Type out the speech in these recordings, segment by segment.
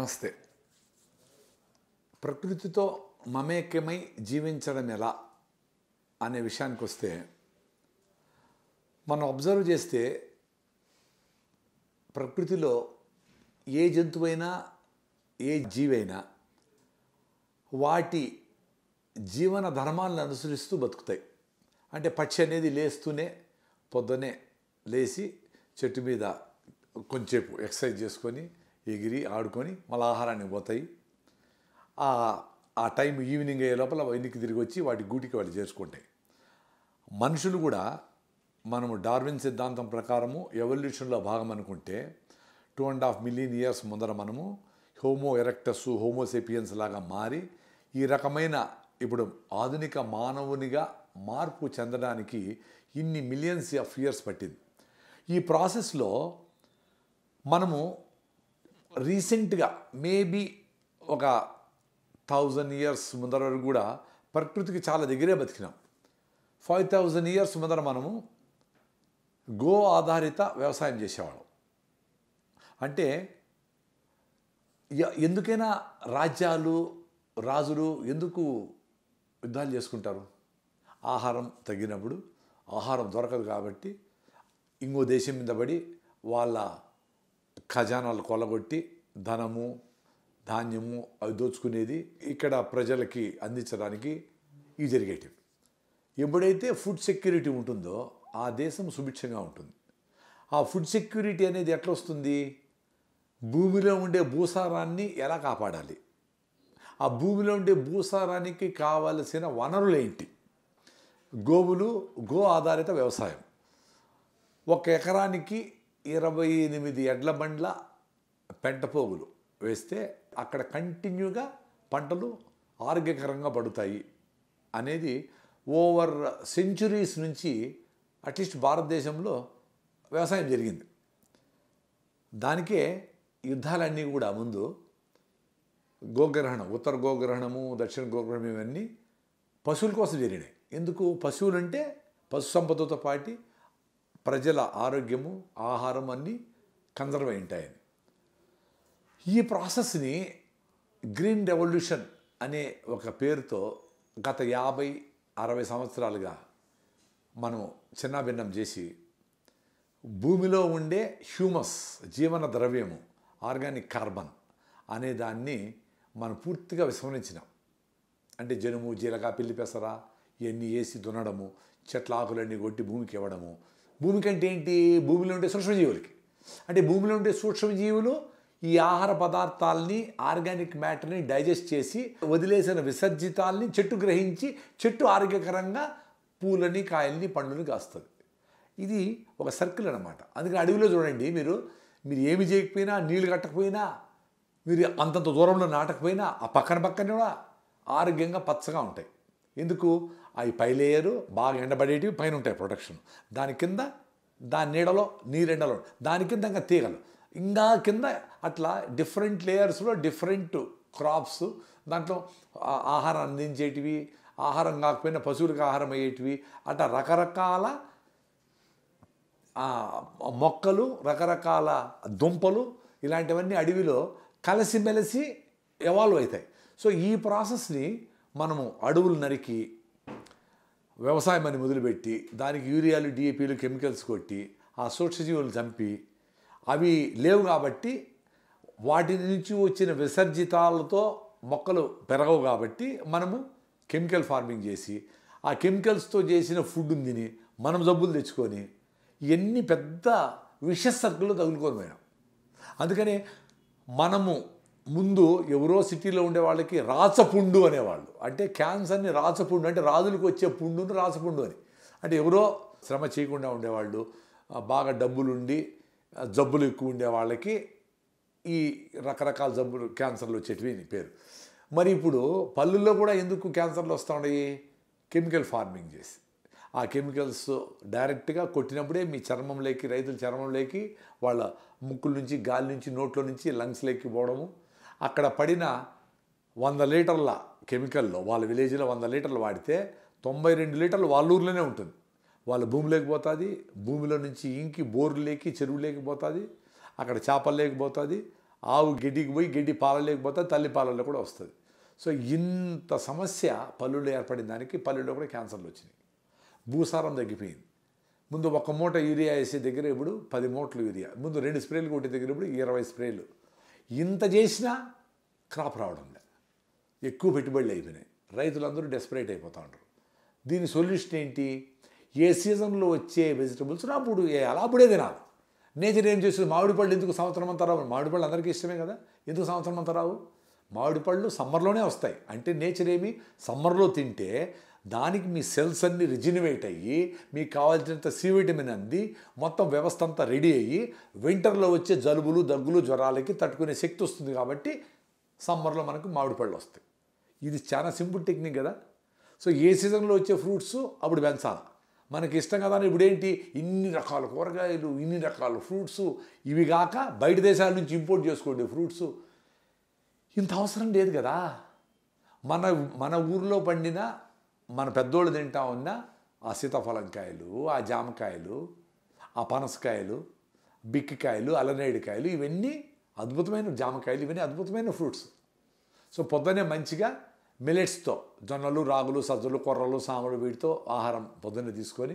నమస్తే ప్రకృతితో మమేకమై జీవించడం ఎలా అనే విషయానికి వస్తే మనం అబ్జర్వ్ చేస్తే ప్రకృతిలో ఏ జంతువైనా ఏ జీవైనా వాటి జీవన ధర్మాలను అనుసరిస్తూ బతుకుతాయి అంటే పక్షి అనేది లేస్తూనే పొద్దునే లేచి చెట్టు మీద కొంచెంసేపు ఎక్సర్సైజ్ చేసుకొని ఎగిరి ఆడుకొని మళ్ళీ ఆహారానికి పోతాయి ఆ ఆ టైం ఈవినింగ్ అయ్యే లోపల వెనక్కి తిరిగి వచ్చి వాటి గూటికి వాళ్ళు చేర్చుకుంటాయి మనుషులు కూడా మనము డార్విన్ సిద్ధాంతం ప్రకారము ఎవల్యూషన్లో భాగం అనుకుంటే two and half million years ముందర మనము హోమో ఎరెక్టస్ హోమోసెపియన్స్ లాగా మారి ఈ రకమైన ఇప్పుడు ఆధునిక మానవునిగా మార్పు చెందడానికి ఇన్ని మిలియన్స్ ఆఫ్ ఇయర్స్ పట్టింది ఈ ప్రాసెస్లో మనము రీసెంట్గా మేబీ ఒక థౌజండ్ ఇయర్స్ ముందర వరకు కూడా ప్రకృతికి చాలా దగ్గరే బతికినాం ఫైవ్ థౌజండ్ ఇయర్స్ ముందర మనము గో ఆధారిత వ్యవసాయం చేసేవాళ్ళం అంటే ఎ- ఎందుకైనా రాజ్యాలు రాజులు ఎందుకు యుద్ధాలు చేసుకుంటారు ఆహారం తగ్గినప్పుడు ఆహారం దొరకదు కాబట్టి ఇంకో దేశం మీద పడి వాళ్ళ ఖజానాలు కొల్లగొట్టి ధనము ధాన్యము అవి దోచుకునేది ఇక్కడ ప్రజలకి అందించడానికి ఇవి జరిగేటివి ఎప్పుడైతే ఫుడ్ సెక్యూరిటీ ఉంటుందో ఆ దేశం సుభిక్షంగా ఉంటుంది ఆ ఫుడ్ సెక్యూరిటీ అనేది ఎట్లా వస్తుంది భూమిలో ఉండే భూసారాన్ని ఎలా కాపాడాలి ఆ భూమిలో ఉండే భూసారానికి కావలసిన వనరులు ఏంటి గోవులు గో ఆధారిత వ్యవసాయం ఒక ఎకరానికి ఇరవై ఎనిమిది ఎడ్ల బండ్ల పెంటపోగులు వేస్తే అక్కడ కంటిన్యూగా పంటలు ఆరోగ్యకరంగా పడుతాయి అనేది ఓవర్ సెంచురీస్ నుంచి అట్లీస్ట్ భారతదేశంలో వ్యవసాయం జరిగింది దానికే యుద్ధాలన్నీ కూడా ముందు గోగ్రహణం ఉత్తర గోగ్రహణము దక్షిణ గోగ్రహణం ఇవన్నీ పశువుల కోసం జరిగినాయి ఎందుకు పశువులు అంటే పశు సంపదతో పాటి ప్రజల ఆరోగ్యము ఆహారం అన్నీ కన్జర్వ్ అయి ఉంటాయని ఈ ప్రాసెస్ని గ్రీన్ రెవల్యూషన్ అనే ఒక పేరుతో గత యాభై అరవై సంవత్సరాలుగా మనం చిన్నాభిన్నం చేసి భూమిలో ఉండే హ్యూమస్ జీవన ద్రవ్యము ఆర్గానిక్ కార్బన్ అనే దాన్ని మనం పూర్తిగా విస్మరించినాం అంటే జనుము జీలక పిల్లి పెసర ఇవన్నీ వేసి దున్నడము చెట్ల ఆకులన్నీ కొట్టి భూమికి ఇవ్వడము భూమి కంటే ఏంటి భూమిలో ఉండే సూక్ష్మజీవులకి అంటే భూమిలో ఉండే సూక్ష్మజీవులు ఈ ఆహార పదార్థాలని ఆర్గానిక్ మ్యాటర్ని డైజెస్ట్ చేసి వదిలేసిన విసర్జితాల్ని చెట్టు గ్రహించి చెట్టు ఆరోగ్యకరంగా పూలని కాయల్ని పండ్లని కాస్తుంది ఇది ఒక సర్కిల్ అనమాట అందుకని అడవిలో చూడండి మీరు మీరు ఏమి చేయకపోయినా నీళ్లు కట్టకపోయినా మీరు అంతంత దూరంలో నాటకపోయినా ఆ పక్కన పక్కన కూడా ఆరోగ్యంగా పచ్చగా ఉంటాయి ఎందుకు అవి పై లేయరు బాగా ఎండబడేటివి పైన ఉంటాయి ప్రొటెక్షన్ దాని కింద దాని నీడలో నీరెండలో దాని కింద ఇంకా తీగలు ఇంకా కింద అట్లా డిఫరెంట్ లేయర్స్లో డిఫరెంట్ క్రాప్స్ దాంట్లో ఆ- ఆహారం అందించేటివి ఆహారం కాకపోయినా పశువులకు ఆహారం అయ్యేటివి అట్లా రకరకాల ఆ మొక్కలు రకరకాల దుంపలు ఇలాంటివన్నీ అడవిలో కలిసిమెలిసి ఎవాల్వ్ అవుతాయి సో ఈ ప్రాసెస్ని మనము అడవులు నరికి వ్యవసాయం అని మొదలుపెట్టి దానికి యూరియాలు డిఏపీలు కెమికల్స్ కొట్టి ఆ సూక్ష్మజీవులు చంపి అవి లేవు కాబట్టి వాటి నుంచి వచ్చిన విసర్జితాలతో మొక్కలు పెరగవు కాబట్టి మనము కెమికల్ ఫార్మింగ్ చేసి ఆ కెమికల్స్తో చేసిన ఫుడ్ తిని మనం జబ్బులు తెచ్చుకొని ఇవన్నీ పెద్ద విష సర్కుల్లో తగులుకొని పోయినాం అందుకని మనము ముందు ఎవరో సిటీలో ఉండే వాళ్ళకి రాచపుండు అనేవాళ్ళు అంటే క్యాన్సర్ని రాచపుండు అంటే రాజులకు వచ్చే పుండుని రాచపుండు అని అంటే ఎవరో శ్రమ చేయకుండా ఉండేవాళ్ళు ఆ, బాగా డబ్బులుండి ఆ, జబ్బులు ఎక్కువ ఉండే వాళ్ళకి ఈ రకరకాల జబ్బులు క్యాన్సర్లు వచ్చేటివి అని పేరు మరి ఇప్పుడు పళ్ళుల్లో కూడా ఎందుకు క్యాన్సర్లు వస్తూ ఉన్నాయి కెమికల్ ఫార్మింగ్ చేసి ఆ కెమికల్స్ డైరెక్ట్గా కొట్టినప్పుడే మీ చర్మంలోకి రైతుల చర్మంలోకి వాళ్ళ ముక్కుల నుంచి గాలి నుంచి నోట్లో నుంచి లంగ్స్లోకి పోవడము అక్కడ పడిన వంద లీటర్ల కెమికల్లో వాళ్ళ విలేజ్లో వంద లీటర్లు వాడితే తొంభై రెండు లీటర్లు వాళ్ళ ఊర్లోనే ఉంటుంది వాళ్ళ భూమిలోకి పోతుంది భూమిలో నుంచి ఇంకి బోర్లేకి చెరువులేకి పోతుంది అక్కడ చేపల్లోకి పోతుంది ఆవు గడ్డికి పోయి గడ్డి పాలలేకపోతే తల్లి పాలలో కూడా వస్తుంది సో ఇంత సమస్య పల్లెల్లో ఏర్పడిన దానికి పల్లెల్లో కూడా క్యాన్సర్లు వచ్చినాయి భూసారం తగ్గిపోయింది ముందు ఒక మూట యూరియా వేసే దగ్గర ఇప్పుడు పది మూటలు యూరియా ముందు రెండు స్ప్రేలు కొట్టే దగ్గర ఇప్పుడు ఇరవై స్ప్రేలు ఇంత చేసినా క్రాప్ రావడం లేదు ఎక్కువ పెట్టుబడులు అయిపోయినాయి రైతులందరూ డెస్పరేట్ అయిపోతూ ఉంటారు దీని సొల్యూషన్ ఏంటి ఏ సీజన్లో వచ్చే వెజిటబుల్స్ అప్పుడు అలా అప్పుడే తినాలి నేచర్ ఏం చేస్తుంది మామిడి పళ్ళు ఎందుకు సంవత్సరం అంతా రావు మామిడి పళ్ళు అందరికీ ఇష్టమే కదా ఎందుకు సంవత్సరం అంతా రావు మామిడి పళ్ళు సమ్మర్లోనే వస్తాయి అంటే నేచర్ ఏమి సమ్మర్లో తింటే దానికి మీ సెల్స్ అన్ని రిజినివేట్ అయ్యి మీకు కావాల్సినంత సి విటమిన్ అంది మొత్తం వ్యవస్థ అంతా రెడీ అయ్యి వింటర్లో వచ్చే జలుబులు దగ్గులు జ్వరాలకి తట్టుకునే శక్తి వస్తుంది కాబట్టి సమ్మర్లో మనకు మామిడి పళ్ళు వస్తాయి ఇది చాలా సింపుల్ టెక్నిక్ కదా సో ఏ సీజన్లో వచ్చే ఫ్రూట్స్ అప్పుడు పెంచాలి మనకి ఇష్టం కదా అని ఇప్పుడేంటి ఇన్ని రకాల కూరగాయలు ఇన్ని రకాల ఫ్రూట్స్ ఇవి కాక బయట దేశాల నుంచి ఇంపోర్ట్ చేసుకోండి ఫ్రూట్స్ ఇంత అవసరం లేదు కదా మన మన ఊర్లో పండిన మన పెద్దోళ్ళు తింటా ఉన్న ఆ సీతాఫలంకాయలు ఆ జామకాయలు ఆ పనసకాయలు బిక్కికాయలు అలనేడికాయలు ఇవన్నీ అద్భుతమైన జామకాయలు ఇవన్నీ అద్భుతమైన ఫ్రూట్స్ సో పొద్దునే మంచిగా మిలెట్స్తో జొన్నలు రాగులు సజ్జలు కొర్రలు సామలు వీటితో ఆహారం పొద్దున్నే తీసుకొని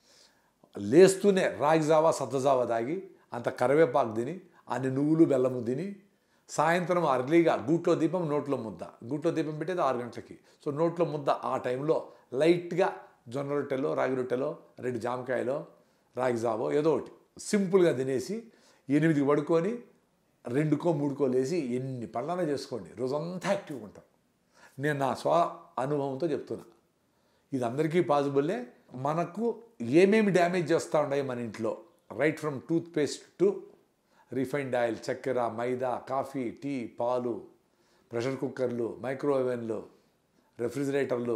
లేస్తూనే రాగి జావా సద్దజావా తాగి అంత కరివేపాకు తిని అన్ని నువ్వులు బెల్లము తిని సాయంత్రం అర్లీగా గూట్లో దీపం నోట్లో ముద్ద గూట్లో దీపం పెట్టేది ఆరు గంటలకి సో నోట్లో ముద్ద ఆ టైంలో లైట్గా జొన్న రొట్టెలో రాగి రొట్టెలో రెండు జామకాయలో రాగి జావో ఏదో ఒకటి సింపుల్గా తినేసి ఎనిమిదికి పడుకొని రెండుకో మూడుకో లేసి ఎన్ని పనులన్నా చేసుకోండి రోజంతా యాక్టివ్గా ఉంటాం నేను నా స్వ అనుభవంతో చెప్తున్నా ఇది అందరికీ పాసిబుల్లే మనకు ఏమేమి డ్యామేజ్ చేస్తూ ఉన్నాయి మన ఇంట్లో right from toothpaste to refined oil చక్కెర మైదా కాఫీ టీ పాలు ప్రెషర్ కుక్కర్లు మైక్రోవేవెన్లు రెఫ్రిజిరేటర్లు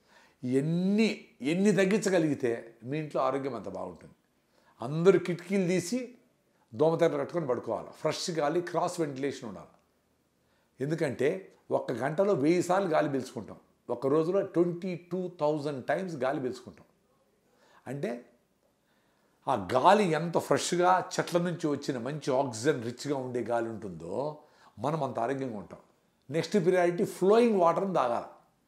ఎన్ని ఎన్ని తగ్గించగలిగితే మీ ఇంట్లో ఆరోగ్యం అంత బాగుంటుంది అందరూ కిటికీలు తీసి దోమతెర కట్టుకొని పడుకోవాలి ఫ్రెష్ గాలి క్రాస్ వెంటిలేషన్ ఉండాలి ఎందుకంటే ఒక్క గంటలో వెయ్యి సార్లు గాలి పీల్చుకుంటాం ఒక రోజులో ట్వంటీ టూ థౌజండ్ టైమ్స్ గాలి పీల్చుకుంటాం అంటే ఆ గాలి ఎంత ఫ్రెష్గా చెట్ల నుంచి వచ్చిన మంచి ఆక్సిజన్ రిచ్గా ఉండే గాలి ఉంటుందో మనం అంత ఆరోగ్యంగా ఉంటాం నెక్స్ట్ ప్రియారిటీ ఫ్లోయింగ్ వాటర్ని తాగాల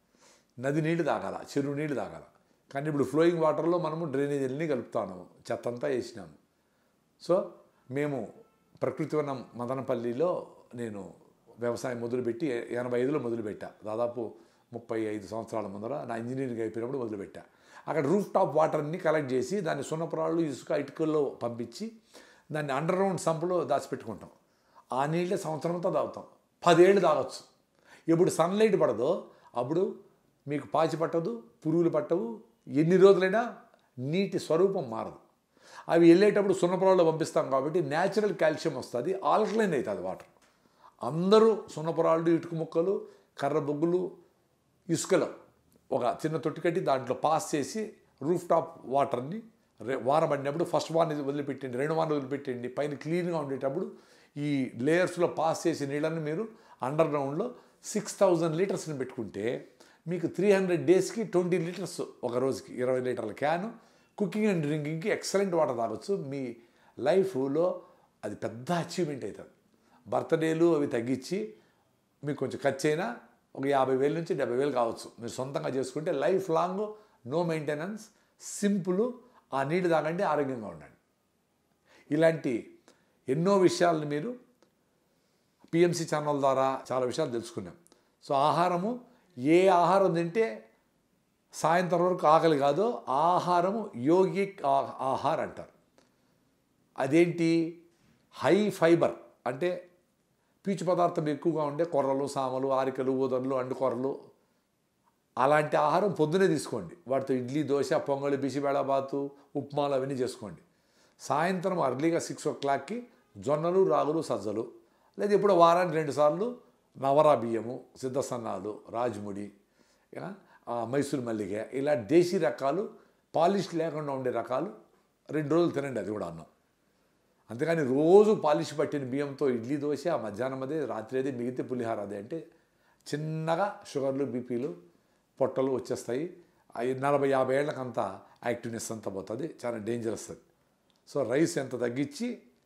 నది నీళ్ళు తాగాల చెరువు నీళ్ళు తాగాల కానీ ఇప్పుడు ఫ్లోయింగ్ వాటర్లో మనము డ్రైనేజీలని కలుపుతాము చెత్త అంతా వేసినాము సో మేము ప్రకృతి వనం మదనపల్లిలో నేను వ్యవసాయం మొదలుపెట్టి ఎనభై ఐదులో మొదలుపెట్టా దాదాపు ముప్పై ఐదు సంవత్సరాల ముందర నా ఇంజనీరింగ్ అయిపోయినప్పుడు మొదలుపెట్టా అక్కడ రూఫ్ టాప్ వాటర్ని కలెక్ట్ చేసి దాన్ని సున్నపురాళ్ళు ఇసుక ఇటుకల్లో పంపించి దాన్ని అండర్ గ్రౌండ్ సంపులో దాచిపెట్టుకుంటాం ఆ నీళ్ళే సంవత్సరం అంతా తాగుతాం పదేళ్ళు తాగొచ్చు ఎప్పుడు సన్లైట్ పడదో అప్పుడు మీకు పాచి పట్టదు పురుగులు పట్టవు ఎన్ని రోజులైనా నీటి స్వరూపం మారదు అవి వెళ్ళేటప్పుడు సున్నపురాల్లో పంపిస్తాం కాబట్టి న్యాచురల్ కాల్షియం వస్తుంది ఆల్కలైన్ అవుతుంది వాటర్ అందరూ సున్నపురాళ్ళు ఇటుక ముక్కలు కర్ర బొగ్గులు ఇసుకలో ఒక చిన్న తొట్టి కట్టి దాంట్లో పాస్ చేసి రూఫ్ టాప్ వాటర్ని రే వాన పడినప్పుడు ఫస్ట్ వాన్ వదిలిపెట్టండి రెండు వాన వదిలిపెట్టండి పైన క్లీన్గా ఉండేటప్పుడు ఈ లేయర్స్లో పాస్ చేసి నీళ్ళని మీరు అండర్ గ్రౌండ్లో సిక్స్ థౌజండ్ లీటర్స్ని పెట్టుకుంటే మీకు త్రీ హండ్రెడ్ డేస్కి ట్వంటీ లీటర్స్ ఒక రోజుకి ఇరవై లీటర్ల క్యాను కుకింగ్ అండ్ డ్రింకింగ్కి ఎక్సలెంట్ వాటర్ తాగొచ్చు మీ లైఫ్లో అది పెద్ద అచీవ్మెంట్ అవుతుంది బర్త్డేలు అవి తగ్గించి మీకు కొంచెం ఖర్చు అయినా ఒక యాభై వేల నుంచి డెబ్బై వేలు కావచ్చు మీరు సొంతంగా చేసుకుంటే life long no maintenance simple ఆ నీళ్ళు తాగండి ఆరోగ్యంగా ఉండండి ఇలాంటి ఎన్నో విషయాలను మీరు పిఎంసి ఛానల్ ద్వారా చాలా విషయాలు తెలుసుకున్నాం సో ఆహారము ఏ ఆహారం తింటే సాయంత్రం వరకు ఆకలి కాదో ఆహారము యోగిక్ ఆ- ఆహార్ అంటారు అదేంటి హై ఫైబర్ అంటే పీచు పదార్థం ఎక్కువగా ఉండే కొర్రలు సామలు ఆరికలు ఊదర్లు అండుకొర్రలు అలాంటి ఆహారం పొద్దునే తీసుకోండి వాటితో ఇడ్లీ దోశ పొంగలి బిసిబేళబాతు ఉప్మాలు అవన్నీ చేసుకోండి సాయంత్రం అర్లీగా సిక్స్ ఓ క్లాక్కి జొన్నలు రాగులు సజ్జలు లేదా ఇప్పుడు వారానికి రెండు సార్లు నవరా బియ్యము సిద్ధసన్నాలు రాజముడి ఆ, ఆ, మైసూర్ మల్లిగ ఇలా దేశీ రకాలు పాలిష్ లేకుండా ఉండే రకాలు రెండు రోజులు తినండి అది కూడా అన్నం అంతేగాని రోజు పాలిష్ పట్టిన బియ్యంతో ఇడ్లీ దోశ ఆ మధ్యాహ్నం అదే రాత్రి అదే మిగితే పులిహార అదే అంటే చిన్నగా షుగర్లు బీపీలు పొట్టలు వచ్చేస్తాయి అవి నలభై యాభై ఏళ్ళకంతా యాక్టివ్నెస్ అంతా పోతుంది చాలా డేంజరస్ అది సో రైస్ ఎంత తగ్గించి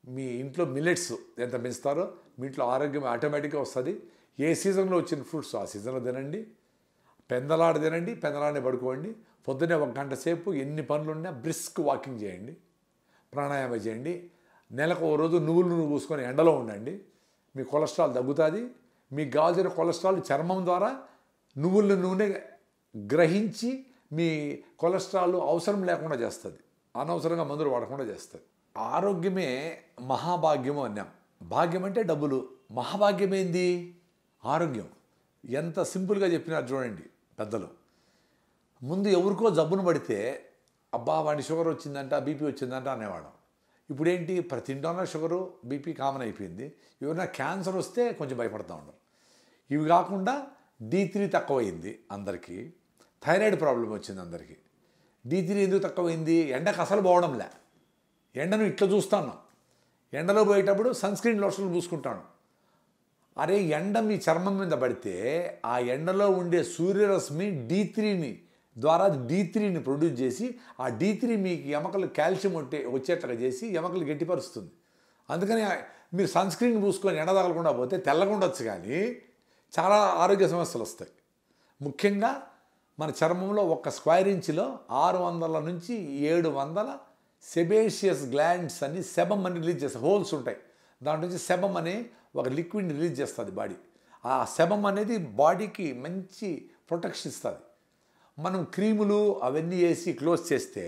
మీ ఇంట్లో మిల్లెట్స్ ఎంత పెంచుతారో మీ ఇంట్లో ఆరోగ్యం ఆటోమేటిక్గా వస్తుంది ఏ సీజన్లో వచ్చిన ఫ్రూట్స్ ఆ సీజన్లో తినండి పెందలాడ తినండి పెందలాడనే పడుకోండి పొద్దున్నే ఒక గంట సేపు ఎన్ని పనులు ఉన్నా బ్రిస్క్ వాకింగ్ చేయండి ప్రాణాయామం చేయండి నెలకు ఓ రోజు నువ్వులు నూనె పూసుకొని ఎండలో ఉండండి మీ కొలెస్ట్రాల్ తగ్గుతుంది మీకు కావాల్సిన కొలెస్ట్రాల్ చర్మం ద్వారా నువ్వుల నూనె గ్రహించి మీ కొలెస్ట్రాల్ అవసరం లేకుండా చేస్తుంది అనవసరంగా మందులు వాడకుండా చేస్తుంది ఆరోగ్యమే మహాభాగ్యము అన్నాం భాగ్యం అంటే డబ్బులు మహాభాగ్యం ఏంది ఆరోగ్యం ఎంత సింపుల్గా చెప్పినారు చూడండి పెద్దలు ముందు ఎవరికో జబ్బును పడితే అబ్బా వాడి షుగర్ వచ్చిందంట బీపీ వచ్చిందంట అనేవాళ్ళం ఇప్పుడేంటి ప్రతి ఇంట్లోనే షుగరు బీపీ కామన్ అయిపోయింది ఎవరైనా క్యాన్సర్ వస్తే కొంచెం భయపడతా ఉండరు ఇవి కాకుండా డీ త్రీ తక్కువైంది అందరికీ థైరాయిడ్ ప్రాబ్లం వచ్చింది అందరికీ డీ త్రీ ఎందుకు తక్కువైంది ఎండకు అసలు పోవడంలే ఎండను ఇట్లా చూస్తాను ఎండలో పోయేటప్పుడు సన్ స్క్రీన్ లోషన్లు పూసుకుంటాను అరే ఎండ మీ చర్మం మీద పడితే ఆ ఎండలో ఉండే సూర్యరశ్మి డీ త్రీని ద్వారా డీ త్రీని ప్రొడ్యూస్ చేసి ఆ డీ త్రీ మీకు ఎముకలు కాల్షియం ఉంటే వచ్చేట్లుగా చేసి ఎముకలు గట్టిపరుస్తుంది అందుకని మీరు సన్ స్క్రీన్ పూసుకొని ఎండ తగలకుండా పోతే తెల్లగా ఉండొచ్చు కానీ చాలా ఆరోగ్య సమస్యలు వస్తాయి ముఖ్యంగా మన చర్మంలో ఒక స్క్వైర్ ఇంచులో ఆరు వందల నుంచి ఏడు వందల సెబేషియస్ గ్లాండ్స్ అని సెబమ్ అని రిలీజ్ చేస్తాయి హోల్స్ ఉంటాయి దాంట్లో నుంచి సెబమ్ అనే ఒక లిక్విడ్ని రిలీజ్ చేస్తుంది బాడీ ఆ సెబమ్ అనేది బాడీకి మంచి ప్రొటెక్షన్ ఇస్తుంది మనం క్రీములు అవన్నీ వేసి క్లోజ్ చేస్తే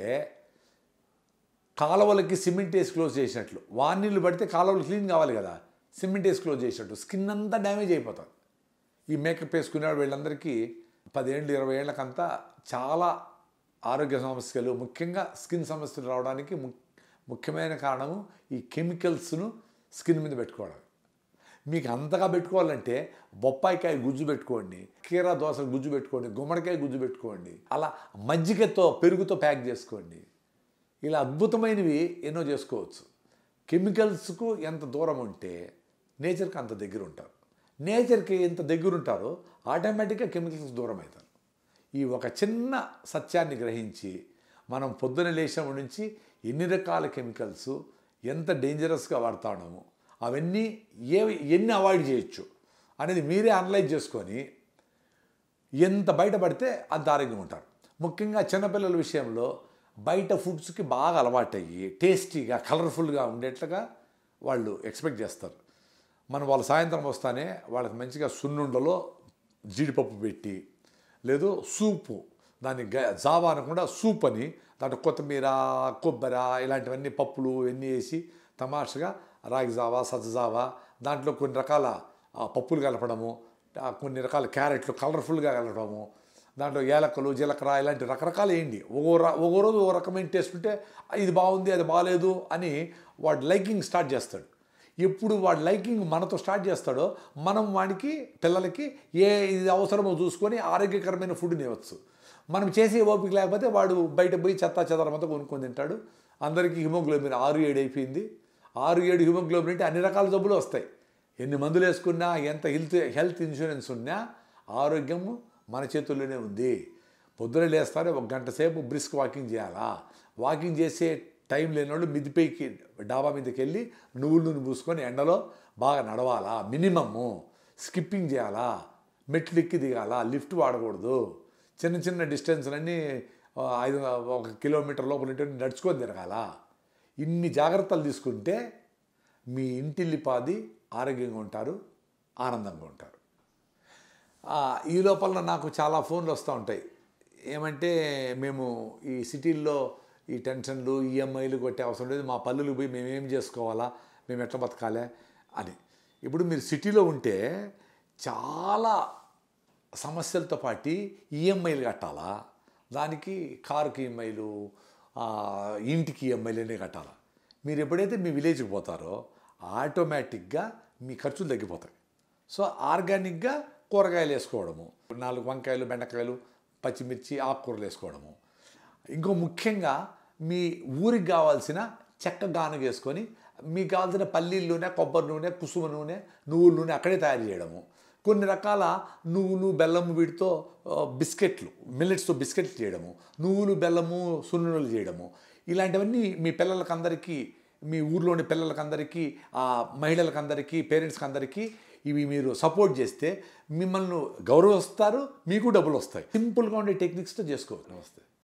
కాలువలకి సిమెంట్ వేసి క్లోజ్ చేసినట్లు వానీళ్ళు పడితే కాలువలు క్లీన్ కావాలి కదా సిమెంట్ వేసి క్లోజ్ చేసినట్టు స్కిన్ అంతా డ్యామేజ్ అయిపోతుంది ఈ మేకప్ వేసుకునే వీళ్ళందరికీ పదేళ్ళు ఇరవై ఏళ్ళకంతా చాలా ఆరోగ్య సమస్యలు ముఖ్యంగా స్కిన్ సమస్యలు రావడానికి ము ముఖ్యమైన కారణము ఈ కెమికల్స్ను స్కిన్ మీద పెట్టుకోవడం మీకు అంతగా పెట్టుకోవాలంటే బొప్పాయికాయ గుజ్జు పెట్టుకోండి కీరా దోస గుజ్జు పెట్టుకోండి గుమ్మడికాయ గుజ్జు పెట్టుకోండి అలా మజ్జిగతో పెరుగుతో ప్యాక్ చేసుకోండి ఇలా అద్భుతమైనవి ఎన్నో చేసుకోవచ్చు కెమికల్స్కు ఎంత దూరం ఉంటే నేచర్కి అంత దగ్గర ఉంటారు నేచర్కి ఎంత దగ్గర ఉంటారో ఆటోమేటిక్గా కెమికల్స్ దూరం అవుతారు ఈ ఒక చిన్న సత్యాన్ని గ్రహించి మనం పొద్దున లేచినప్పటి నుంచి ఎన్ని రకాల కెమికల్స్ ఎంత డేంజరస్గా వాడుతున్నాము అవన్నీ ఏ ఎన్ని అవాయిడ్ చేయొచ్చు అనేది మీరే అనలైజ్ చేసుకొని ఎంత బయటపడితే అంత ఆరోగ్యం ఉంటారు ముఖ్యంగా చిన్నపిల్లల విషయంలో బయట ఫుడ్స్కి బాగా అలవాటయ్యి టేస్టీగా కలర్ఫుల్గా ఉండేట్లుగా వాళ్ళు ఎక్స్పెక్ట్ చేస్తారు మనం వాళ్ళ సాయంత్రం వస్తానే వాళ్ళకి మంచిగా సున్నుండలో జీడిపప్పు పెట్టి లేదు సూపు దాన్ని గ జావా అనకుండా సూప్ అని దాంట్లో కొత్తిమీర కొబ్బరి ఇలాంటివన్నీ పప్పులు ఇవన్నీ వేసి తమాషగా రాగి జావా సజ్జ జావా దాంట్లో కొన్ని రకాల ఆ, పప్పులు కలపడము ఆ, కొన్ని రకాల క్యారెట్లు కలర్ఫుల్గా కలపడము దాంట్లో ఏలక్కలు జీలకర్ర ఇలాంటి రకరకాలు వేయండి ఒక్కో ర- ఒక్కో రోజు ఓ రకమైన టేస్ట్ ఉంటే "ఆ, ఇది బాగుంది అది బాగాలేదు అని వాడు లైకింగ్ స్టార్ట్ చేస్తాడు ఎప్పుడు వాడు లైకింగ్ మనతో స్టార్ట్ చేస్తాడో మనం వాడికి పిల్లలకి ఏ ఇది అవసరమో చూసుకొని ఆరోగ్యకరమైన ఫుడ్ని ఇవ్వచ్చు మనం చేసే ఓపిక లేకపోతే వాడు బయట పోయి చెత్త చెదరమంతా కొనుక్కొని తింటాడు అందరికీ హిమోగ్లోబిన్ ఆరు ఏడు అయిపోయింది ఆరు ఏడు హిమోగ్లోబిన్ అంటే అన్ని రకాల జబ్బులు వస్తాయి ఎన్ని మందులు వేసుకున్నా ఎంత హెల్త్ హెల్త్ ఇన్సూరెన్స్ ఉన్నా ఆరోగ్యము మన చేతుల్లోనే ఉంది పొద్దున లేస్తారే ఒక గంట సేపు బ్రిస్క్ వాకింగ్ చేయాలా వాకింగ్ చేసే టైం లేనివాళ్ళు మిదిపైకి డాబా మీదకి వెళ్ళి నువ్వుల నూనె పూసుకొని ఎండలో బాగా నడవాలా మినిమము స్కిప్పింగ్ చేయాలా మెట్లు ఎక్కి దిగాల లిఫ్ట్ వాడకూడదు చిన్న చిన్న డిస్టెన్స్లన్నీ ఆ, ఐదు ఒక కిలోమీటర్ లోపల ఉంటే నడుచుకొని తిరగాల ఇన్ని జాగ్రత్తలు తీసుకుంటే మీ ఇంటిల్లిపాది ఆరోగ్యంగా ఉంటారు ఆనందంగా ఉంటారు ఆ, ఈ లోపల నాకు చాలా ఫోన్లు వస్తూ ఉంటాయి ఏమంటే మేము ఈ సిటీల్లో ఈ టెన్షన్లు ఈఎంఐలు కొట్టే అవసరం లేదు మా పల్లెలకు పోయి మేము ఏం చేసుకోవాలా మేము ఎట్లా బతకాలే అని ఇప్పుడు మీరు సిటీలో ఉంటే చాలా సమస్యలతో పాటు ఈఎంఐలు కట్టాలా దానికి కారుకి ఈఎంఐలు ఆ, ఇంటికి ఈఎంఐలు అన్నీ కట్టాలా మీరు ఎప్పుడైతే మీ విలేజ్కి పోతారో ఆటోమేటిక్గా మీ ఖర్చులు తగ్గిపోతాయి సో ఆర్గానిక్గా కూరగాయలు వేసుకోవడము నాలుగు వంకాయలు బెండకాయలు పచ్చిమిర్చి ఆకుకూరలు వేసుకోవడము ఇంకో ముఖ్యంగా మీ ఊరికి కావాల్సిన చెక్క గానుగ వేసుకొని మీకు కావాల్సిన పల్లీల నూనె కొబ్బరి నూనె కుసుమ నూనె నువ్వుల నూనె అక్కడే తయారు చేయడము కొన్ని రకాల నువ్వులు బెల్లము వీటితో ఆ, బిస్కెట్లు మిల్లెట్స్తో బిస్కెట్లు చేయడము నువ్వులు బెల్లము సున్నులు చేయడము ఇలాంటివన్నీ మీ పిల్లలకి అందరికీ మీ ఊర్లోని పిల్లలకందరికీ ఆ మహిళలకందరికీ పేరెంట్స్కి అందరికీ ఇవి మీరు సపోర్ట్ చేస్తే మిమ్మల్ని గౌరవిస్తారు మీకు డబ్బులు వస్తాయి సింపుల్గా ఉండే టెక్నిక్స్తో చేసుకోవచ్చు నమస్తే